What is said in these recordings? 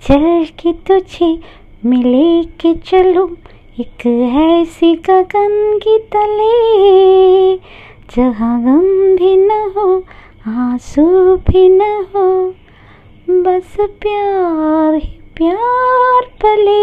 चल के तुझे मिले के चलूं एक ऐसी गगन की तले जहाँ गम भी न हो आंसू भी न हो ബസ് പ്യാർ ഹി പ്യാർ പലേ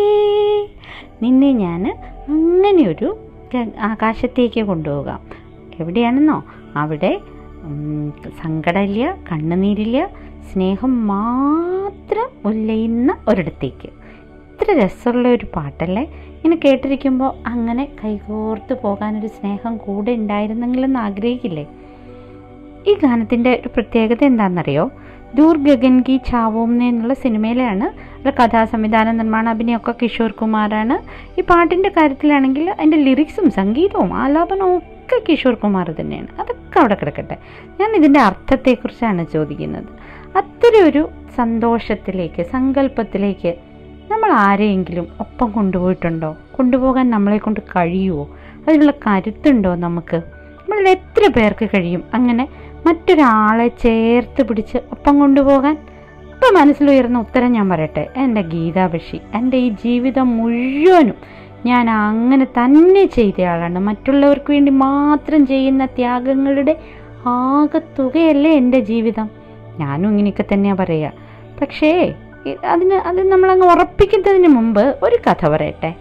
നിന്നെ ഞാൻ അങ്ങനെയൊരു ക- ആകാശത്തേക്ക് കൊണ്ടുപോകാം എവിടെയാണെന്നോ അവിടെ ഉം, സങ്കടമില്ല കണ്ണുനീരില്ല സ്നേഹം മാത്രം ഉല്ലയുന്ന ഒരിടത്തേക്ക് ഇത്ര രസമുള്ള ഒരു പാട്ടല്ലേ ഇങ്ങനെ കേട്ടിരിക്കുമ്പോൾ അങ്ങനെ കൈകോർത്ത് പോകാനൊരു സ്നേഹം കൂടെ ഉണ്ടായിരുന്നെങ്കിലെന്ന് ആഗ്രഹിക്കില്ലേ ഈ ഗാനത്തിൻ്റെ ഒരു പ്രത്യേകത എന്താണെന്നറിയോ ദൂർ ഗഗൻ കി ചാവോംനെ എന്നുള്ള സിനിമയിലാണ് അതിലെ കഥാ സംവിധാന നിർമ്മാണ അഭിനയമൊക്കെ കിഷോർ കുമാറാണ് ഈ പാട്ടിൻ്റെ കാര്യത്തിലാണെങ്കിൽ അതിൻ്റെ ലിറിക്സും സംഗീതവും ആലാപനവും ഒക്കെ കിഷോർ കുമാർ തന്നെയാണ് അതൊക്കെ അവിടെ കിടക്കട്ടെ ഞാൻ ഇതിൻ്റെ അർത്ഥത്തെക്കുറിച്ചാണ് ചോദിക്കുന്നത് അത്തരം ഒരു സന്തോഷത്തിലേക്ക് സങ്കല്പത്തിലേക്ക് നമ്മൾ ആരെയെങ്കിലും ഒപ്പം കൊണ്ടുപോയിട്ടുണ്ടോ കൊണ്ടുപോകാൻ നമ്മളെ കൊണ്ട് കഴിയുമോ അതിനുള്ള കരുത്തുണ്ടോ നമുക്ക് നമ്മളിൽ എത്ര പേർക്ക് കഴിയും അങ്ങനെ മറ്റൊരാളെ ചേർത്ത് പിടിച്ച് ഒപ്പം കൊണ്ടുപോകാൻ ഇപ്പം മനസ്സിലുയർന്ന ഉത്തരം ഞാൻ പറയട്ടെ എൻ്റെ ഗീതാ ബഷി എൻ്റെ ഈ ജീവിതം മുഴുവനും ഞാൻ അങ്ങനെ തന്നെ ചെയ്തയാളാണ് മറ്റുള്ളവർക്ക് വേണ്ടി മാത്രം ചെയ്യുന്ന ത്യാഗങ്ങളുടെ ആകത്തുകയല്ലേ എൻ്റെ ജീവിതം ഞാനും ഇങ്ങനെയൊക്കെ തന്നെയാണ് പറയുക പക്ഷേ ഇ- അതിന് അത് നമ്മളങ്ങ് ഉറപ്പിക്കുന്നതിന് മുമ്പ് ഒരു കഥ പറയട്ടെ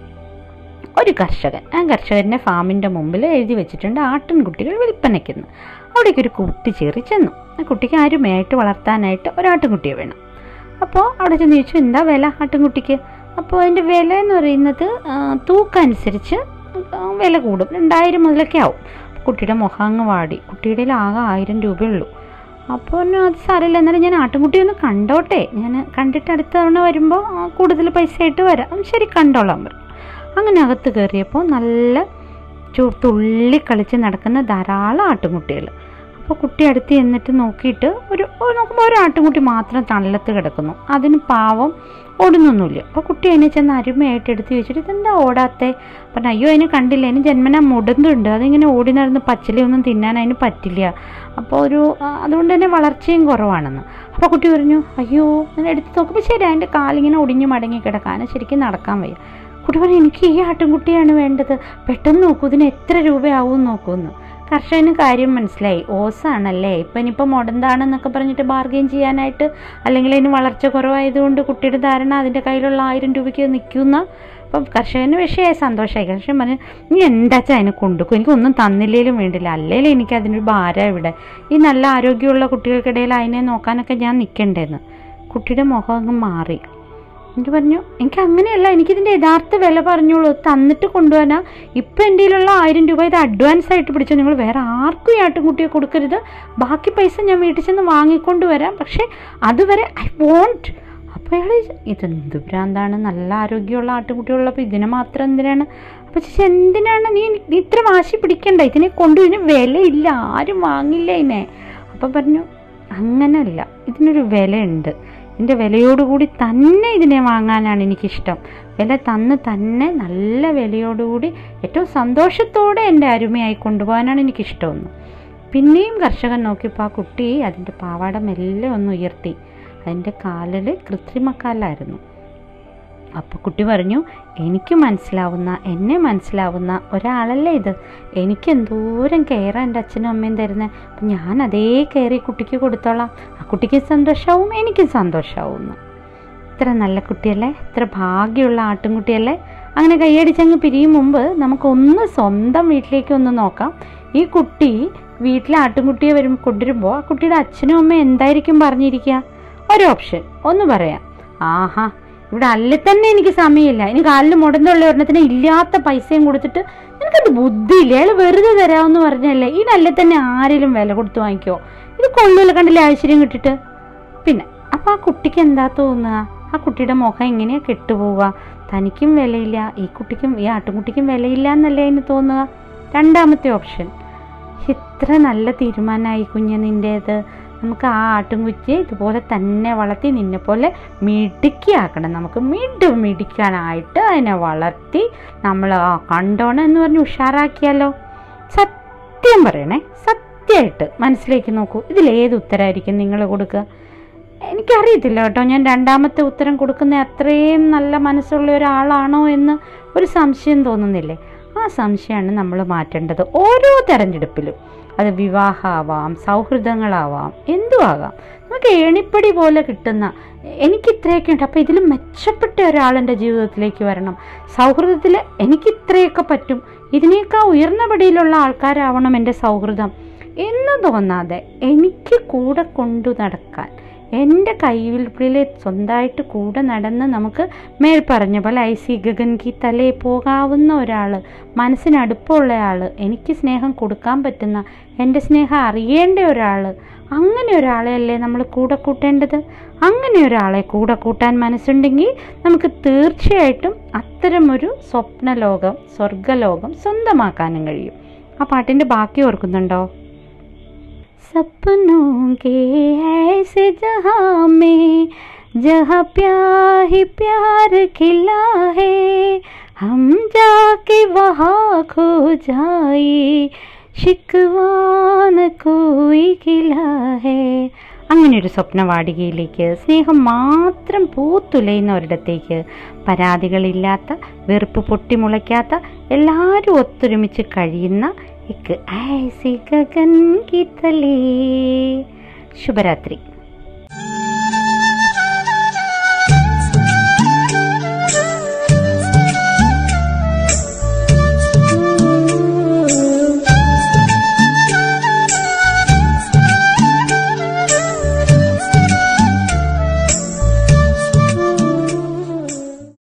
ഒരു കർഷകൻ ആ കർഷകൻ്റെ ഫാമിൻ്റെ മുമ്പിൽ എഴുതി വെച്ചിട്ടുണ്ട് ആട്ടിൻകുട്ടികൾ വിൽപ്പനയ്ക്കെന്ന് അവിടേക്ക് ഒരു കുട്ടി ചേറി ചെന്നു ആ കുട്ടിക്ക് ആരുമേയായിട്ട് വളർത്താനായിട്ട് ഒരാട്ടിൻകുട്ടിയെ വേണം അപ്പോൾ അവിടെ ചെന്ന് ചോദിച്ചു എന്താ വില ആട്ടിൻകുട്ടിക്ക് അപ്പോൾ അതിൻ്റെ വില എന്ന് പറയുന്നത് ആ, തൂക്കം അനുസരിച്ച് ആ, വില കൂടും രണ്ടായിരം മുതലൊക്കെ ആവും കുട്ടിയുടെ മുഖം അങ്ങ് വാടി കുട്ടിയുടെ കയ്യിൽ ആകെ ആയിരം രൂപയുള്ളൂ അപ്പോൾ പറഞ്ഞു അത് സാരമില്ല എന്നാലും ഞാൻ ആട്ടിൻകുട്ടിയെ ഒന്ന് കണ്ടോട്ടെ ഞാൻ കണ്ടിട്ട് അടുത്ത തവണ വരുമ്പോൾ ആ, കൂടുതൽ പൈസ ആയിട്ട് വരാം ഉം, ശരി കണ്ടോളാം പറഞ്ഞു അങ്ങനെ അകത്ത് കയറിയപ്പോൾ നല്ല ചു- തുള്ളി കളിച്ച് നടക്കുന്ന ധാരാളം ആട്ടുംകുട്ടികൾ അപ്പോൾ കുട്ടി അടുത്ത് ചെന്നിട്ട് നോക്കിയിട്ട് ഒരു ഒരു നോക്കുമ്പോൾ ഒരു ആട്ടുംകുട്ടി മാത്രം തള്ളത്ത് കിടക്കുന്നു അതിന് പാവം ഓടുന്നൊന്നുമില്ല അപ്പോൾ കുട്ടി അതിനെ ചെന്ന് അരുമയായിട്ട് എടുത്ത് വെച്ചിട്ട് ഇതെന്താ ഓടാത്തേ പറഞ്ഞു അയ്യോ അതിനെ കണ്ടില്ല അതിന് ജന്മന മുടന്തുണ്ട് അതിങ്ങനെ ഓടി നടന്ന് പച്ചിലയൊന്നും തിന്നാൻ അതിന് പറ്റില്ല അപ്പോൾ ഒരു ആ, അതുകൊണ്ട് തന്നെ വളർച്ചയും കുറവാണെന്ന് അപ്പോൾ കുട്ടി പറഞ്ഞു അയ്യോ അങ്ങനെ എടുത്ത് നോക്കുമ്പോൾ ശരി അതിൻ്റെ കാലിങ്ങനെ ഒടിഞ്ഞു മടങ്ങി കിടക്കാൻ ശരിക്കും നടക്കാൻ വയ്യ കുട്ടി പറഞ്ഞു എനിക്ക് ഈ ആട്ടിൻകുട്ടിയാണ് വേണ്ടത് പെട്ടെന്ന് നോക്കൂ ഇതിന് എത്ര രൂപയാവും നോക്കൂന്ന് കർഷകന് കാര്യം മനസ്സിലായി ഓസാണല്ലേ ഇപ്പം ഇനിയിപ്പോൾ മുടന്താണെന്നൊക്കെ പറഞ്ഞിട്ട് ബാർഗെയിൻ ചെയ്യാനായിട്ട് അല്ലെങ്കിൽ അതിന് വളർച്ച കുറവായതുകൊണ്ട് കുട്ടിയുടെ ധാരണ അതിൻ്റെ കയ്യിലുള്ള ആയിരം രൂപയ്ക്ക് നിൽക്കുന്ന അപ്പം കർഷകന് വിഷയമായി സന്തോഷമായി കർഷകൻ പറഞ്ഞു നീ എന്താച്ചാ അതിനെ കൊണ്ടുക്കും എനിക്കൊന്നും തന്നില്ലേലും വേണ്ടില്ല അല്ലേലും എനിക്ക് അതിനൊരു ഭാരം ഇവിടെ ഈ നല്ല ആരോഗ്യമുള്ള കുട്ടികൾക്കിടയിൽ അതിനെ നോക്കാനൊക്കെ ഞാൻ നിൽക്കണ്ടേന്ന് കുട്ടിയുടെ മുഖം അങ്ങ് മാറി എന്നിട്ട് പറഞ്ഞു എനിക്ക് അങ്ങനെയല്ല എനിക്കിതിൻ്റെ യഥാർത്ഥ വില പറഞ്ഞോളൂ തന്നിട്ട് കൊണ്ടുപോകാനാ ഇപ്പം എൻ്റെ കയ്യിലുള്ള ആയിരം രൂപ ഇത് അഡ്വാൻസ് ആയിട്ട് പിടിച്ചോ നിങ്ങൾ വേറെ ആർക്കും ഈ ആട്ടുംകുട്ടിയെ കൊടുക്കരുത് ബാക്കി പൈസ ഞാൻ വീട്ടിൽ ചെന്ന് വാങ്ങിക്കൊണ്ട് വരാം പക്ഷേ അതുവരെ ഐ വോണ്ട് അപ്പോൾ അയാൾ ഇതെന്ത് ഭ്രാന്താണ് നല്ല ആരോഗ്യമുള്ള ആട്ടുകുട്ടികളുള്ളപ്പോൾ ഇതിനെ മാത്രം എന്തിനാണ് അപ്പോൾ ചേച്ചി എന്തിനാണ് നീ നീ ഇത്ര വാശി പിടിക്കണ്ട ഇതിനെ കൊണ്ടു ഇതിന് വിലയില്ല ആരും വാങ്ങില്ല ഇതിനെ അപ്പം പറഞ്ഞു അങ്ങനല്ല ഇതിനൊരു വിലയുണ്ട് ഇതിൻ്റെ വിലയോടുകൂടി തന്നെ ഇതിനെ വാങ്ങാനാണ് എനിക്കിഷ്ടം വില തന്ന് തന്നെ നല്ല വിലയോടുകൂടി ഏറ്റവും സന്തോഷത്തോടെ എൻ്റെ അരുമയായി കൊണ്ടുപോകാനാണ് എനിക്കിഷ്ടമെന്ന് പിന്നെയും കർഷകൻ നോക്കിയപ്പോൾ ആ കുട്ടി അതിൻ്റെ പാവാട മെല്ലെ ഒന്ന് ഉയർത്തി അതിൻ്റെ കാലിൽ കൃത്രിമക്കാലായിരുന്നു അപ്പോൾ കുട്ടി പറഞ്ഞു എനിക്ക് മനസ്സിലാവുന്ന എന്നെ മനസ്സിലാവുന്ന ഒരാളല്ലേ ഇത് എനിക്ക് എന്തോരം കെയറാണ് എൻ്റെ അച്ഛനും അമ്മയും തരുന്നത് അപ്പം ഞാൻ അതേ കെയർ ഈ കുട്ടിക്ക് കൊടുത്തോളാം ആ കുട്ടിക്ക് സന്തോഷമാവും എനിക്കും സന്തോഷമാവും എന്ന് ഇത്ര നല്ല കുട്ടിയല്ലേ ഇത്ര ഭാഗ്യമുള്ള ആട്ടിൻകുട്ടിയല്ലേ അങ്ങനെ കൈയടിച്ചങ്ങ് പിരിയും മുമ്പ് നമുക്കൊന്ന് സ്വന്തം വീട്ടിലേക്ക് ഒന്ന് നോക്കാം ഈ കുട്ടി വീട്ടിലെ ആട്ടിൻകുട്ടിയെ വരും കൊണ്ടുവരുമ്പോൾ ആ കുട്ടിയുടെ അച്ഛനും അമ്മയും എന്തായിരിക്കും പറഞ്ഞിരിക്കുക ഒരു ഓപ്ഷൻ ഒന്ന് പറയാം ആഹാ ഇവിടെ അല്ലെ തന്നെ എനിക്ക് സമയമില്ല ഇനി കാലിൽ മുടന്നുള്ള ഒരെണ്ണത്തിന് ഇല്ലാത്ത പൈസയും കൊടുത്തിട്ട് നിനക്കത് ബുദ്ധിയില്ല അയാൾ വെറുതെ തരാമെന്ന് പറഞ്ഞല്ലേ ഈ നല്ല തന്നെ ആരെങ്കിലും വില കൊടുത്ത് വാങ്ങിക്കോ ഇത് കൊള്ളൂല കണ്ടില്ലേ ഐശ്വര്യം കിട്ടിട്ട് പിന്നെ അപ്പോൾ ആ കുട്ടിക്ക് എന്താ തോന്നുക ആ കുട്ടിയുടെ മുഖം എങ്ങനെയാ കെട്ടുപോവുക തനിക്കും വിലയില്ല ഈ കുട്ടിക്കും ഈ ആട്ടുംകുട്ടിക്കും വിലയില്ല എന്നല്ലേ അതിന് തോന്നുക രണ്ടാമത്തെ ഓപ്ഷൻ ഇത്ര നല്ല തീരുമാനമായി കുഞ്ഞ് നിൻ്റേത് നമുക്ക് ആ ആട്ടുംകുറ്റിയെ ഇതുപോലെ തന്നെ വളർത്തി നിന്നെ പോലെ മിടുക്കിയാക്കണം നമുക്ക് മിടു മിടിക്കാനായിട്ട് അതിനെ വളർത്തി നമ്മൾ ആ കണ്ടോണം എന്ന് പറഞ്ഞ് ഉഷാറാക്കിയാലോ സത്യം പറയണേ സത്യമായിട്ട് മനസ്സിലേക്ക് നോക്കൂ ഇതിലേത് ഉത്തരമായിരിക്കും നിങ്ങൾ കൊടുക്കുക എനിക്കറിയത്തില്ല കേട്ടോ ഞാൻ രണ്ടാമത്തെ ഉത്തരം കൊടുക്കുന്ന അത്രയും നല്ല മനസ്സുള്ള ഒരാളാണോ എന്ന് ഒരു സംശയം തോന്നുന്നില്ലേ ആ സംശയമാണ് നമ്മൾ മാറ്റേണ്ടത് ഓരോ തെരഞ്ഞെടുപ്പിലും അത് വിവാഹമാവാം സൗഹൃദങ്ങളാവാം എന്തും ആകാം നമുക്ക് ഏണിപ്പടി പോലെ കിട്ടുന്ന എനിക്ക് ഇത്രയൊക്കെ ഉണ്ട് അപ്പോൾ ഇതിലും മെച്ചപ്പെട്ട ഒരാൾ എൻ്റെ ജീവിതത്തിലേക്ക് വരണം സൗഹൃദത്തിൽ എനിക്ക് ഇത്രയൊക്കെ പറ്റും ഇതിനേക്കാൾ ഉയർന്ന പടിയിലുള്ള ആൾക്കാരാവണം എൻ്റെ സൗഹൃദം എന്ന് തോന്നാതെ എനിക്ക് കൂടെ കൊണ്ടു നടക്കാൻ എൻ്റെ കൈവിൽപ്പിൽ സ്വന്തമായിട്ട് കൂടെ നടന്ന് നമുക്ക് മേൽ പറഞ്ഞ പോലെ ഐ സി ഗഗൻ കി തലേ പോകാവുന്ന ഒരാൾ മനസ്സിനടുപ്പമുള്ള ആൾ എനിക്ക് സ്നേഹം കൊടുക്കാൻ പറ്റുന്ന എൻ്റെ സ്നേഹം അറിയേണ്ട ഒരാൾ അങ്ങനെ ഒരാളെ അല്ലേ നമ്മൾ കൂടെ കൂട്ടേണ്ടത് അങ്ങനെ ഒരാളെ കൂടെ കൂട്ടാൻ മനസ്സുണ്ടെങ്കിൽ നമുക്ക് തീർച്ചയായിട്ടും അത്തരമൊരു സ്വപ്നലോകം സ്വർഗലോകം സ്വന്തമാക്കാനും കഴിയും ആ പാട്ടിൻ്റെ ബാക്കി ഓർക്കുന്നുണ്ടോ सपनों के ऐसे जहाँ में जहाँ प्यार ही प्यार खिला है हम जाके वहाँ खो जाए शिकवान कोई खिला है അങ്ങനെ ഒരു സ്വപ്നവാടികയിലേക്ക് സ്നേഹം മാത്രം പൂത്തുലയുന്ന ഒരിടത്തേക്ക് പരാതികളില്ലാത്ത വെറുപ്പ് പൊട്ടിമുളയ്ക്കാത്ത എല്ലാവരും ഒത്തൊരുമിച്ച് കഴിയുന്ന एक ऐसी गगन की तले शुभरात्रि